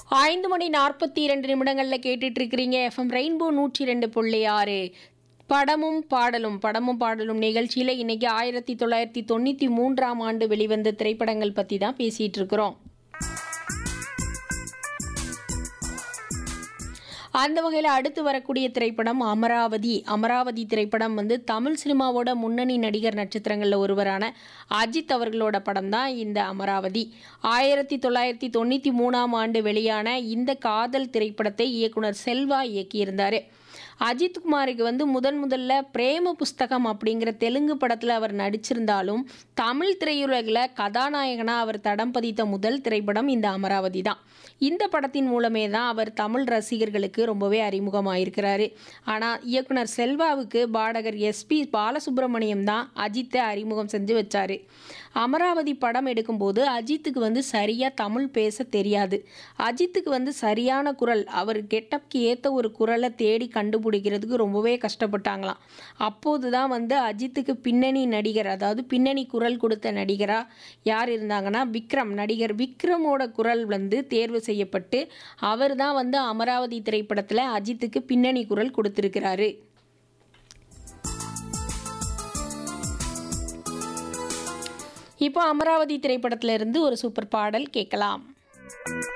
ஐந்து மணி நாற்பத்தி இரண்டு நிமிடங்களில் கேட்டுட்டு இருக்கிறீங்க எஃப்எம் ரெயின்போ நூற்றி ரெண்டு புள்ளி ஆறு படமும் பாடலும் படமும் பாடலும் நிகழ்ச்சியில் இன்னைக்கு ஆயிரத்தி தொள்ளாயிரத்தி தொண்ணூற்றி மூன்றாம் ஆண்டு வெளிவந்த திரைப்படங்கள் பற்றி தான் பேசிகிட்டு இருக்கிறோம் அந்த வகையில் அடுத்து வரக்கூடிய திரைப்படம் அமராவதி அமராவதி திரைப்படம் வந்து தமிழ் சினிமாவோட முன்னணி நடிகர் நட்சத்திரங்களில் ஒருவரான அஜித் அவர்களோட படம் தான் இந்த அமராவதி ஆயிரத்தி தொள்ளாயிரத்தி தொண்ணூற்றி மூணாம் ஆண்டு வெளியான இந்த காதல் திரைப்படத்தை இயக்குனர் செல்வா இயக்கியிருந்தார் அஜித் குமாருக்கு வந்து முதன் முதல்ல பிரேம புஸ்தகம் அப்படிங்கிற தெலுங்கு படத்தில் அவர் நடிச்சிருந்தாலும் தமிழ் திரையுலகில் கதாநாயகனாக அவர் தடம் பதித்த முதல் திரைப்படம் இந்த அமராவதி தான் இந்த படத்தின் மூலமே தான் அவர் தமிழ் ரசிகர்களுக்கு ரொம்பவே அறிமுகமாயிருக்கிறாரு ஆனால் இயக்குனர் செல்வாவுக்கு பாடகர் எஸ்பி பாலசுப்ரமணியம் தான் அஜித்தை அறிமுகம் செஞ்சு வச்சாரு அமராவதி படம் எடுக்கும்போது அஜித்துக்கு வந்து சரியாக தமிழ் பேச தெரியாது அஜித்துக்கு வந்து சரியான குரல் அவர் கெட்டப்க்கு ஏற்ற ஒரு குரலை தேடி கண்டுபிடிக்கிறதுக்கு ரொம்பவே கஷ்டப்பட்டாங்களாம் அப்போது தான் வந்து அஜித்துக்கு பின்னணி நடிகர் அதாவது பின்னணி குரல் கொடுத்த நடிகராக யார் இருந்தாங்கன்னா விக்ரம் நடிகர் விக்ரமோட குரல் வந்து தேர்வு செய்யப்பட்டு அவர் தான் வந்து அமராவதி திரைப்படத்தில் அஜித்துக்கு பின்னணி குரல் கொடுத்துருக்கிறாரு இப்போ அமராவதி திரைப்படத்திலிருந்து ஒரு சூப்பர் பாடல் கேட்கலாம்